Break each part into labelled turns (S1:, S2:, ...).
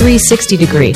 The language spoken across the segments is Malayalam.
S1: 360 degree.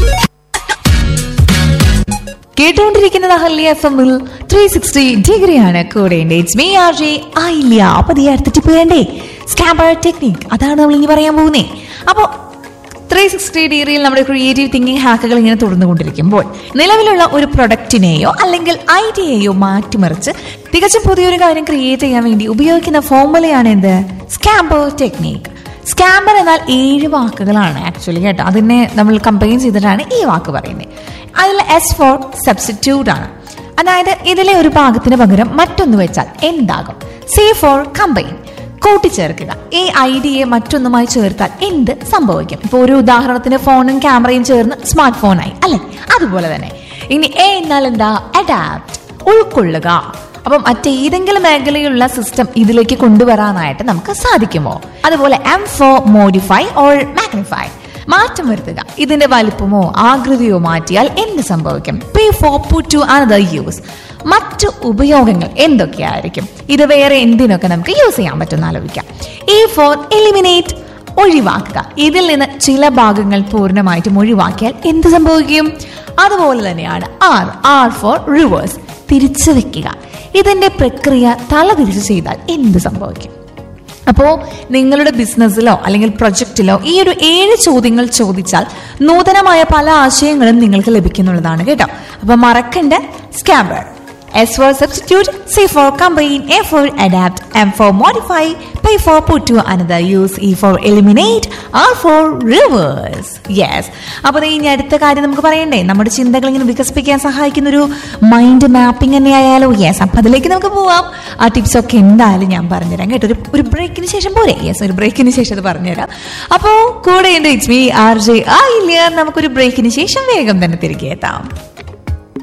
S2: കേട്ടുകൊണ്ടിരിക്കുന്നത് അഹല്യ എഫ് എമ്മിൽ ത്രീ സിക്സ്റ്റി ഡിഗ്രിയാണ് കൂടെ ഇറ്റ്സ് മീ ആർ ജെ ആയില്ല അപ്പൊ ദേ അടുത്ത ടിപ്പ് വേണ്ടേ സ്കാബർ ടെക്നിക് അതാണ് നമ്മൾ ഇനി പറയാൻ പോകുന്നേ അപ്പോൾ ത്രീ സിക്സ്റ്റി ഡിഗ്രിയിൽ നമ്മുടെ ക്രിയേറ്റീവ് തിങ്കിങ് ഹാക്കുകൾ ഇങ്ങനെ തുടർന്നുകൊണ്ടിരിക്കുമ്പോൾ നിലവിലുള്ള ഒരു പ്രൊഡക്റ്റിനെയോ അല്ലെങ്കിൽ ഐഡിയയെയോ മാറ്റിമറിച്ച് തികച്ചും പുതിയൊരു കാര്യം ക്രിയേറ്റ് ചെയ്യാൻ വേണ്ടി ഉപയോഗിക്കുന്ന ഫോർമുലയാണ് എന്ത് സ്കാബർ ടെക്നിക് സ്കാമർ എന്നാൽ ഏഴ് വാക്കുകളാണ് ആക്ച്വലി കേട്ടോ അതിനെ നമ്മൾ കമ്പൈൻ ചെയ്തിട്ടാണ് ഈ വാക്ക് പറയുന്നത് അതിൽ എസ് ഫോർ സബ്സ്റ്റിറ്റ്യൂട്ട് ആണ് അതായത് ഇതിലെ ഒരു ഭാഗത്തിന് പകരം മറ്റൊന്ന് വെച്ചാൽ എന്താകും സി ഫോർ കമ്പൈൻ കൂട്ടിച്ചേർക്കുക ഈ ഐഡിയയെ മറ്റൊന്നുമായി ചേർത്താൽ എന്ത് സംഭവിക്കും ഇപ്പോൾ ഒരു ഉദാഹരണത്തിന് ഫോണും ക്യാമറയും ചേർന്ന് സ്മാർട്ട് ഫോണായി അല്ലെ അതുപോലെ തന്നെ ഇനി എ എന്നാൽ എന്താ അഡാപ്റ്റ് ഉൾക്കൊള്ളുക അപ്പം മറ്റേതെങ്കിലും മേഖലയിലുള്ള സിസ്റ്റം ഇതിലേക്ക് കൊണ്ടുവരാനായിട്ട് നമുക്ക് സാധിക്കുമോ അതുപോലെ M for modify or magnify മാറ്റം വരുത്തുക ഇതിന്റെ വലിപ്പമോ ആകൃതിയോ മാറ്റിയാൽ എന്ത് സംഭവിക്കും P for put to another use മറ്റു ഉപയോഗങ്ങൾ എന്തൊക്കെയായിരിക്കും ഇത് വേറെ എന്തിനൊക്കെ നമുക്ക് യൂസ് ചെയ്യാൻ പറ്റുമെന്ന് ആലോചിക്കാം ഈ ഫോർ എലിമിനേറ്റ് ഒഴിവാക്കുക ഇതിൽ നിന്ന് ചില ഭാഗങ്ങൾ പൂർണ്ണമായിട്ടും ഒഴിവാക്കിയാൽ എന്ത് സംഭവിക്കും അതുപോലെ തന്നെയാണ് ആർ ആർ ഫോർ റിവേഴ്സ് തിരിച്ചു വെക്കുക ഇതിന്റെ പ്രക്രിയ തലതിരിച്ച് ചെയ്താൽ എന്ത് സംഭവിക്കും അപ്പോൾ നിങ്ങളുടെ ബിസിനസ്സിലോ അല്ലെങ്കിൽ പ്രൊജക്റ്റിലോ ഈ ഒരു ഏഴ് ചോദ്യങ്ങൾ ചോദിച്ചാൽ നൂതനമായ പല ആശയങ്ങളും നിങ്ങൾക്ക് ലഭിക്കുന്നുള്ളതാണ് കേട്ടോ അപ്പൊ മറക്കണ്ട scamper S for substitute C for combine A for adapt M for modify P for put to another use E for eliminate R for reverse yes അപ്പോൾ ദേ ഇനി അടുത്ത കാര്യം നമുക്ക് പറയണ്ടേ നമ്മുടെ ചിന്തകൾ ഇങ്ങനെ വികസിപ്പിക്കാൻ സഹായിക്കുന്ന ഒരു മൈൻഡ് മാപ്പിംഗ് തന്നെ ആയാലോ യെസ് അപ്പം അതിലേക്ക് നമുക്ക് പോവാം ആ ടിപ്സ് ഒക്കെ എന്തായാലും ഞാൻ പറഞ്ഞുതരാം കേട്ടോ ഒരു ഒരു ബ്രേക്കിന് ശേഷം പോരെ യെസ് ഒരു ബ്രേക്കിന് ശേഷം അത് പറഞ്ഞുതരാം അപ്പോൾ കൂടെ ഉണ്ട് ഇറ്റ്സ് മീ ആർ ജെ ആ ഇല്ല നമുക്കൊരു ബ്രേക്കിന് ശേഷം വേഗം തന്നെ തിരികെ എത്താം